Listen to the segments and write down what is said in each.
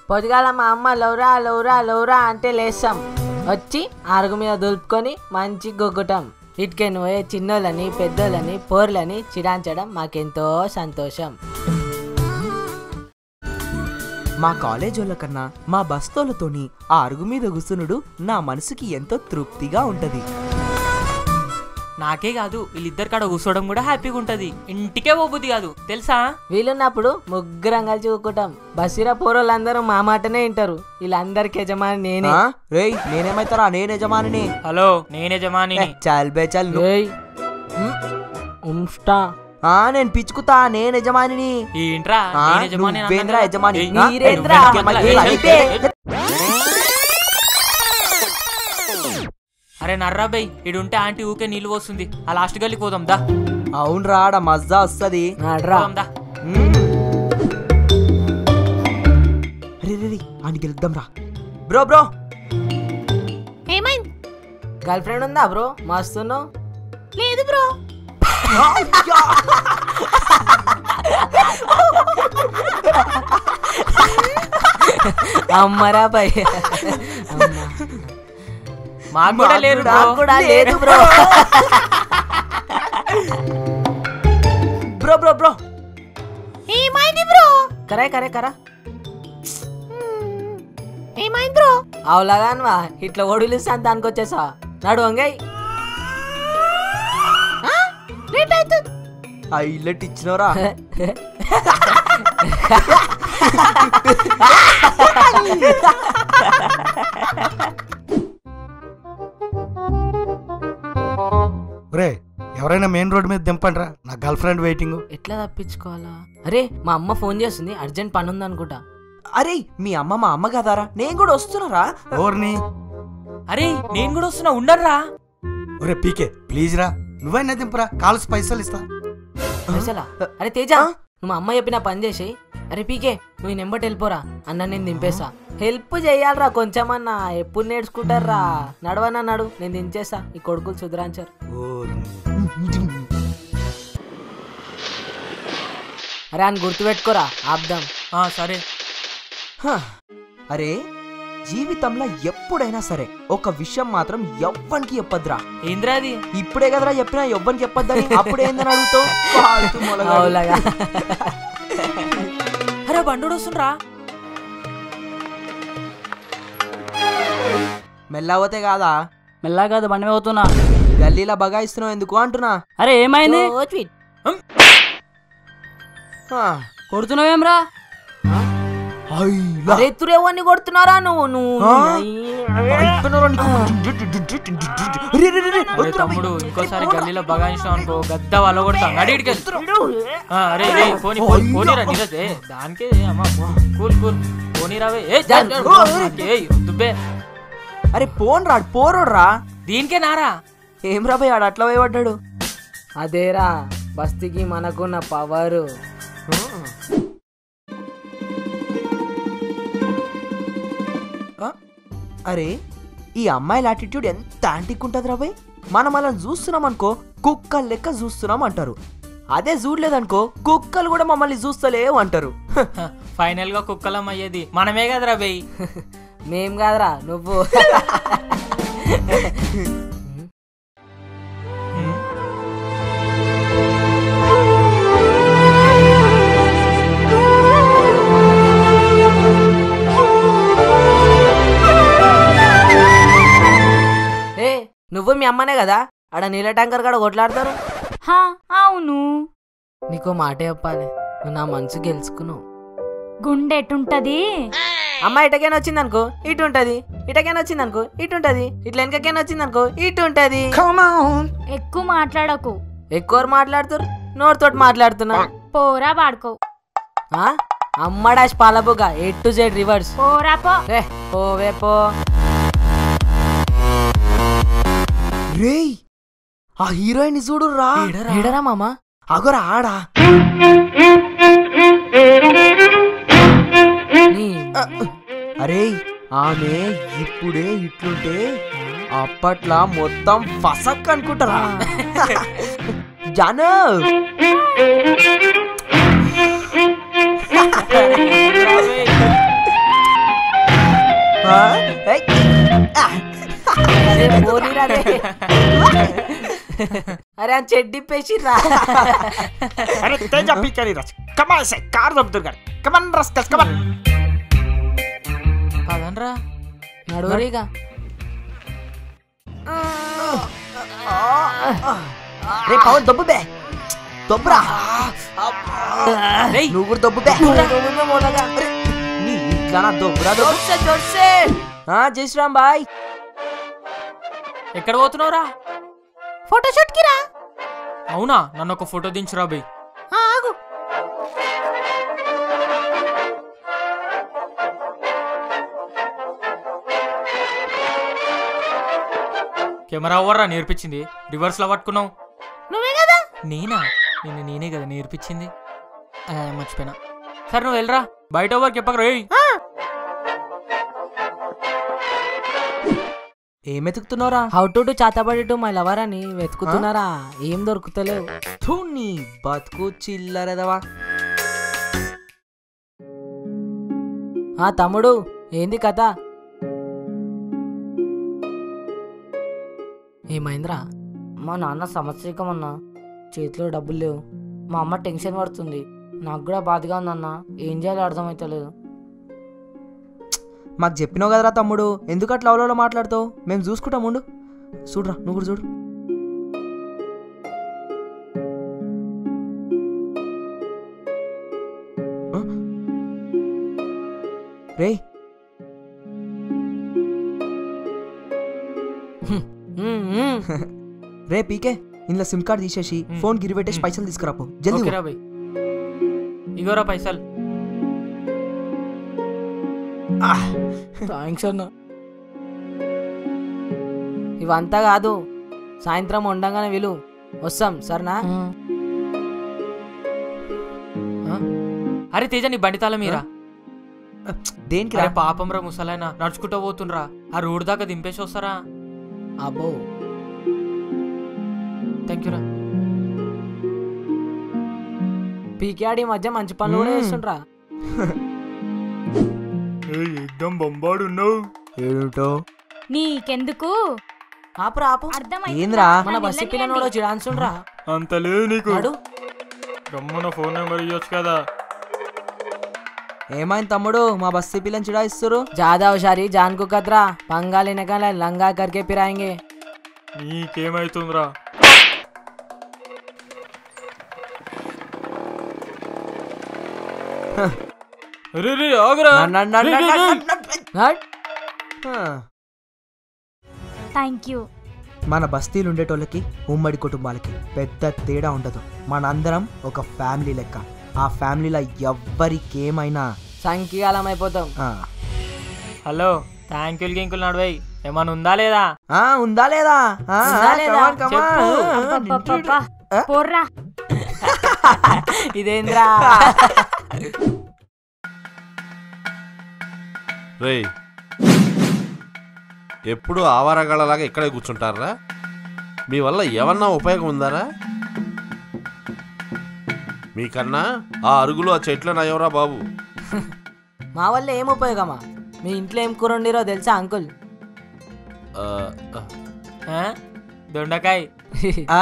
పొద్దుగాల మా అమ్మ లౌరా లౌరా లౌరా అంటే లేస్తాం వచ్చి అరుగు మీద దులుపుకొని మంచి గొగ్గుటాం ఇటుకెను పోయే చిన్నోళ్ళని పెద్దోళ్ళని పోర్లని చిరాంచడం మాకెంతో సంతోషం మా కాలేజోళ్ళ కన్నా మా బస్తోళ్ళతోని ఆ అరుగు మీద కూసునుడు నా మనసుకి ఎంతో తృప్తిగా ఉంటది నాకే కాదు వీళ్ళిద్దరు కాడ కూర్చోవడం కూడా హ్యాపీగా ఉంటది ఇంటికే పోబుద్ది కాదు తెలుసా వీలున్నప్పుడు ముగ్గురం కలిసి కూకుంటాం బసిరా పోరోళ్ళందరూ మా మాటనే వింటారు వీళ్ళందరికి యజమాని నేనే ఆ? రేయ్ నేనేమైతారా నేను యజమానిని హలో నేనే జమాని ఏ, చాల్ బే చాల్ నువ్వు- ఏయ్ ఉమ్, ఉంస్టా ఆ నేను పిచ్చుకుతా నేను యజమానిని ఏంట్రా ఆ, నేను యజమాని అని నువ్వేంద్రా అన్నాను యజమాని? ఏయ్, ఆ, మీరేంద్రా? నువ్వేంద్రా? ఏయ్, ఏయ్, అయితే. ఏయ్, ఏయ్. అరే నర్రా బై ఇడుంటే ఆంటీ ఊకే నీళ్ళు పోస్తుంది ఆ లాస్ట్ గల్లికి పోదాం దా అవునరా ఆడ మజా వస్తుంది నాడ్రా పోదాం దా అరే రే రే అని గెలుద్దాం రా బ్రో బ్రో ఏమైంది గర్ల్ ఫ్రెండ్ ఉందా బ్రో మస్తున్నావు లేదు బ్రో అమ్మరా పై మాకు కూడా లేరు bro. నాకు కూడా లేదు బ్రో బ్రో బ్రో బ్రో ఏమైంది బ్రో కరే కరే కరా ఏమైంది బ్రో అవులాగాన్వా ఇట్లా ఒడిలిస్తాను దానికి వచ్చేసా నడు వంగై లేట్ అవుతుంది ఆ ఇల్లెట్ ఇచ్చినవరా రే ఎవరైనా మెయిన్ రోడ్ మీద దింపండిరా నా గర్ల్ ఫ్రెండ్ వెయిటింగ్ ఎట్లా తప్పించుకోవాలా అరే మా అమ్మ ఫోన్ చేస్తుంది అర్జెంట్ పని ఉంది అనుకుంటా అరే మీ అమ్మ మా అమ్మ కదారా నేను కూడా వస్తున్నారా ఓర్ని అరే నేను కూడా వస్తున్నా ఉండర్రా ఒరే పీకే ప్లీజ్ రా నువ్వైనా దింపురా కాల్స్ పైసలు ఇస్తా పైసలా అరే తేజ నువ్వు మా అమ్మ చెప్పిన పని చేసి అరే పీకే నువ్వు ఈ నెంబర్ వెళ్ళిపోరా అన్న నేను దింపేస్తా హెల్ప్ చేయాలరా కొంచెమన్నా ఎప్పుడు నేర్చుకుంటారా నడవన్నా నడు నేను దించేస్తా ఈ కొడుకులు సుధరాంచర్ ఓర్ని అరే అని గుర్తుపెట్టుకోరా ఆబ్దాం ఆ సరే హ. అరే జీవితంలో ఎప్పుడైనా సరే ఒక విషయం మాత్రం ఎవ్వనికి చెప్పద్దురా ఏంద్రా అది ఇప్పుడే కదరా చెప్పినా ఎవ్వరికి చెప్పొద్దని అప్పుడేందని అడుగుతావు ఫాల్తు మొలగాడు. అవులాగా అరే బండోడు వస్తుండ్రా మెల్లవతే కాదా మెల్లగా కాదు బండి మీద అవుతున్నా గల్లీలా బగాయిస్తున్నావు ఎందుకు అంటున్నా అరే ఏమైంది ఓ, స్వీట్. హ. కొడుతున్నావేమ్రా హైలా. అరే తురేవాన్ని కొడుతున్నారా నువ్వు నువ్వు ఆ? అయ్యి. అయిపోయినారా నీకు? రే, రే, రే, రే, అరే వద్దురా తమ్ముడు భయ్. ఇంకోసారి గల్లీలో బగాయించినావు అనుకో గద్ద వాళ్ళ కొడతా అడిగిడికి అరే రే పోనీ పోనీ పోనీరా నీరజ్ ఏ దానికే అమ్మ కూల్ కూల్ పోనీ రావే ఏ జా, జా, ఓ, ఏయ్, దుబ్బే అరే పోన్ రాడు పోరోడు రా దీనికే నారా ఏం రా భయ్ ఆడు అట్లా భయపడ్డాడు అదేరా బస్తీకి మనకున్న పవరు ఆ? అరే ఈ అమ్మాయిల యాటిట్యూడ్ ఎంత యాంటిక్ ఉంటుంది రా భయ్ మనం అలా చూస్తున్నాం అనుకో కుక్కలు లెక్క చూస్తున్నాం అంటారు అదే చూడలేదనుకో కుక్కలు కూడా మమ్మల్ని చూస్తలేవు అంటారు హ. ఫైనల్ గా కుక్కలం అయ్యేది మనమే కదరా బెయ్ మేం కాదురా నువ్వు ఏ నువ్వు మీ అమ్మనే కదా ఆడ నీళ్ళ ట్యాంకర్ కాడ కొట్లాడతారు హా అవును నీకో మాట చెప్పాలి నువ్వు నా మనసు గెలుచుకున్నావు గుండె ఎటుంటది అమ్మ ఇటకైనా వచ్చింది అనుకో ఇటు ఉంటది ఇటకైనా వచ్చింది అనుకో ఇటు ఉంటది ఇట్లా వెనకకైనా వచ్చింది అనుకో ఇటు ఉంటది ఎక్కువ మాట్లాడకు ఎక్కువ మాట్లాడుతారు నోటితోటి మాట్లాడుతున్నా పోరా పాడుకో ఆ? అమ్మ డాష్ పాలబుగా ఏ టు జెడ్ రివర్స్ పోరా పో రే పోవే పో రేయ్ ఆ హీరోయిన్ చూడు రా ఏడరా మామ అగోరా ఆడా నీ అరే ఆమె ఇప్పుడే ఇట్లుంటే అప్పట్లా మొత్తం ఫసక్ అనుకుంటారా జాను ఆ? ఏయ్. అరే పోనీరా రే. అరే అని చెడ్డిప్పేసిర్రా అరే తేజ పీకని రచ్ కమాన్ సే కార్ దొబ్బుతురు గారు కమన్ రస్కస్ కమన్ పదనరా నడువరిగా రే పవన్ దొబ్బు బే దొబ్బురా రేయ్ నువ్వు కూడా దొబ్బు బే అరే, నీ ఇట్లా నా దొబ్బురా దొబ్బు ఆ, జై శ్రీరామ్ బాయ్ ఎక్కడ పోతున్నావురా ఫోటోషూట్ కి రా అవునా నన్ను ఒక ఫోటో దించురా బై ఆ, ఆగు కెమెరా ఎవర్రా నేర్పించింది రివర్స్ లో పట్టుకున్నావు నువ్వే కదా నేనా నిన్ను నేనే కదా నేర్పించింది ఆ, మర్చిపోయినా సరే నువ్వు వెళ్ళరా బయట ఎవరికి చెప్పకరా ఏయ్ ఏం వెతుకుతున్నావురా హౌ టు డు చాతబడి టు మై లవర్ అని వెతుకుతున్నారా ఏం దొరుకుతలేవు థూ నీ బతుకు చిల్లరదవా ఆ తమ్ముడు ఏంది కథ ఏమైందిరా మా నాన్న సంవత్సరికం అన్నా చేతిలో డబ్బులు లేవు మా అమ్మ టెన్షన్ పడుతుంది నాకు కూడా బాధగా ఉందన్న ఏం చేయాలో అర్థమవుతలేదు మాకు చెప్పినావు కదరా తమ్ముడు ఎందుకు అట్లా అవలో మాట్లాడుతావు మేము చూసుకుంటాం ఉండు చూడురా నువ్వు కూడా చూడు ఆ? రేయ్ ఉమ్, ఉమ్. రే పీకే ఇందులో సిమ్ కార్డ్ తీసేసి మ్. ఫోన్ గిరి పెట్టేసి మ్. పైసలు తీసుకురాపో జల్దీ ఓకేరా బై ఇగోరా పైసలు థ్యాంక్స్ అన్న ఇవంతా కాదు సాయంత్రం వండంగానే విలు వస్తాం సరేనా అరే తేజ నీ బండి తాళం మీరా దేనికి అరే రా పాపం రా ముసలాయన నడుచుకుంటూ పోతుండ్రా ఆ రోడ్ దాకా దింపేసి వస్తారా అబ్బో థ్యాంక్ యూ రా పీకేఆడి మధ్య మంచి పనులు కూడా మ్మ్. చేస్తుండ్రా ఎక్దమ్ బొంబాడు ఉన్నావు ఏమిటో నీకెందుకు ఆపురా ఆపు అర్థమైందా? ఏంద్రా? మన నన్ను బస్సు వెళ్ళనీయండి. పిల్లనోడు వచ్చి డాన్స్ ఉండ్రా అంత లేదు నీకు నడు గమ్మున ఫోన్ నెంబర్ ఇవ్వచ్చు కదా ఏమైంది తమ్ముడు మా బస్సు పిల్లని చిడాయిస్తారు ज्यादा होशियारी जान को खतरा पंगा लेने का है, लंगा करके पिराएंगे నీకేమైతుందిరా అరే రే ఆగురా हट థ్యాంక్ యూ మన బస్తీలు ఉండేటోళ్ళకి ఉమ్మడి కుటుంబాలకి పెద్ద తేడా ఉండదు మనందరం ఒక ఫ్యామిలీ లెక్క ఆ ఫ్యామిలీలో ఎవ్వరికేమైనా సంఖ్యకాలం అయిపోతాం ఆ, హలో థ్యాంక్ యూ గింకులు నడువై ఏమన్నా ఉందా లేదా ఆ, ఉందా లేదా ఆ, ఉందా లేదా? come on, come on. చెప్పు. ఆ, అబ్బబ్బబ్బా. ఆ? పోర్రా ఇదేంద్రా రేయ్ ఎప్పుడు ఆవారగాళ్ళలాగా ఇక్కడే కూర్చుంటారా మీ వల్ల ఏమన్నా ఉపయోగం ఉందారా మీకన్నా ఆ అరుగులు ఆ చెట్లు నయ్యవరా బాబు మా వల్ల ఏం ఉపయోగమా మీ ఇంట్లో ఏం కూర వండిరో తెలుసా అంకుల్ ఆ, ఆ, ఆ? దొండకాయ ఆ,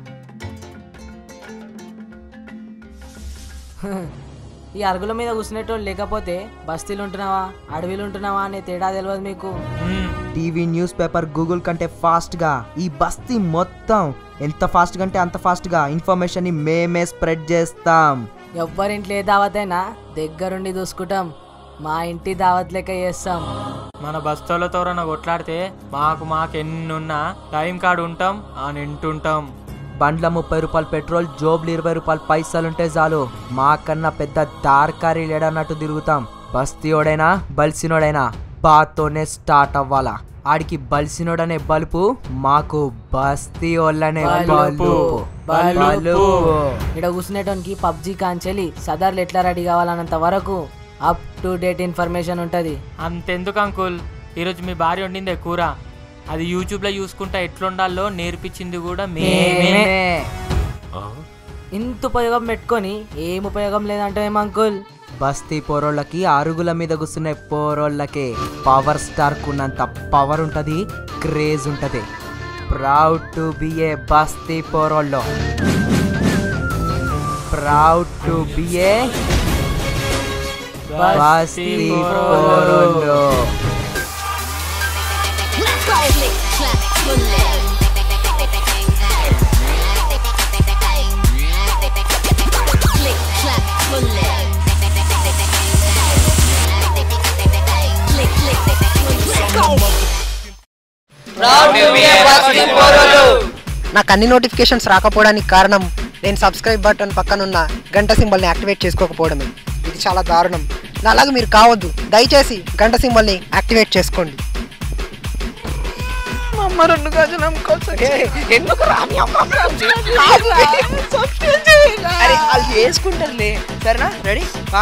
ఈ అరుగుల మీద కూర్చునేటోళ్ళు లేకపోతే బస్తీలు ఉంటున్నావా అడవిలు ఉంటున్నావా అనే తేడా తెలియదు మీకు మ్మ్. టీవీ న్యూస్ పేపర్ గూగుల్ కంటే ఫాస్ట్ గా ఈ బస్తీ మొత్తం ఎంత ఫాస్ట్ గా అంటే అంత ఫాస్ట్ గా ఇన్ఫర్మేషన్ ని మేమే స్ప్రెడ్ చేస్తాం ఎవ్వరింట్లో ఏ దావతైనా దగ్గరుండి చూసుకుంటాం మా ఇంటి దావత్ లెక్క చేస్తాం మన బస్తోళ్ళతో ఎవరన్నా కొట్లాడితే మాకు మాకు ఎన్నున్నా టైం కాడు ఉంటాం ఆ నింటుంటాం బండ్ల ముప్పై రూపాయలు పెట్రోల్ జోబులు ఇరవై రూపాయలు పైసలుంటే చాలు మాకన్నా పెద్ద దార్కారి లేడన్నట్టు తిరుగుతాం బస్తీయోడైనా బలిసినోడైనా బాతోనే స్టార్ట్ అవ్వాలా ఆడికి బలిసినోడనే బలుపు మాకు బస్తీ వాళ్ళనే బలుపు. బలుపు బలుపు. ఇక్కడ కూర్చునేటోనికి పబ్జి కాంచెలి సదర్లు ఎట్లా రెడీ కావాలన్నంత వరకు అప్ టు డేట్ ఇన్ఫర్మేషన్ ఉంటది అంతెందుకు అంకుల్ ఈరోజు మీ భార్య వండిందే కూర అది యూట్యూబ్లో చూసుకుంటా ఎట్లుండాలో నేర్పించింది కూడా మేమే మేమే. ఆ? ఇంత ఉపయోగం పెట్టుకొని ఏం ఉపయోగం లేదంటే ఏం అంకుల్ బస్తీ పోరోళ్ళకి అరుగుల మీద కూర్చునే పోరోళ్ళకి పవర్ స్టార్ కున్నంత పవర్ ఉంటది క్రేజ్ ఉంటది ప్రౌడ్ టు బి ఏ బస్తీ పోరోళ్ళో ప్రౌడ్ టు బి ఏ బస్తీ పోరోళ్ళో నాకు అన్ని నోటిఫికేషన్స్ రాకపోవడానికి కారణం నేను సబ్స్క్రైబ్ బటన్ పక్కనున్న గంట సింబల్ని యాక్టివేట్ చేసుకోకపోవడమే ఇది చాలా దారుణం నా అలాగే మీరు కావద్దు దయచేసి గంట సింబల్ని యాక్టివేట్ చేసుకోండి ఎందుకు అరే వాళ్ళు చేసుకుంటారులే సరేనా రెడీ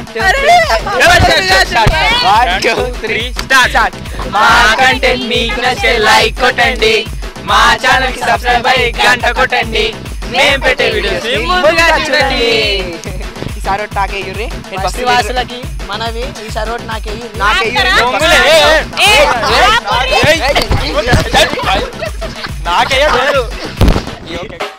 మా కంటెంట్ మీకు నచ్చితే లైక్ కొట్టండి మా ఛానల్ కి సబ్స్క్రైబ్ అయ్యి గంట కొట్టండి మేము పెట్టే వీడియోస్ ముందుగా చూడండి ఈసారి ఒకటి నాకే ఇయ్యుర్రి. నేను బస్సు వాసులకి మనవి ఈ సరోట్ నాకే నాకే ఇయ్యుర్రి. దొంగలే. నాకే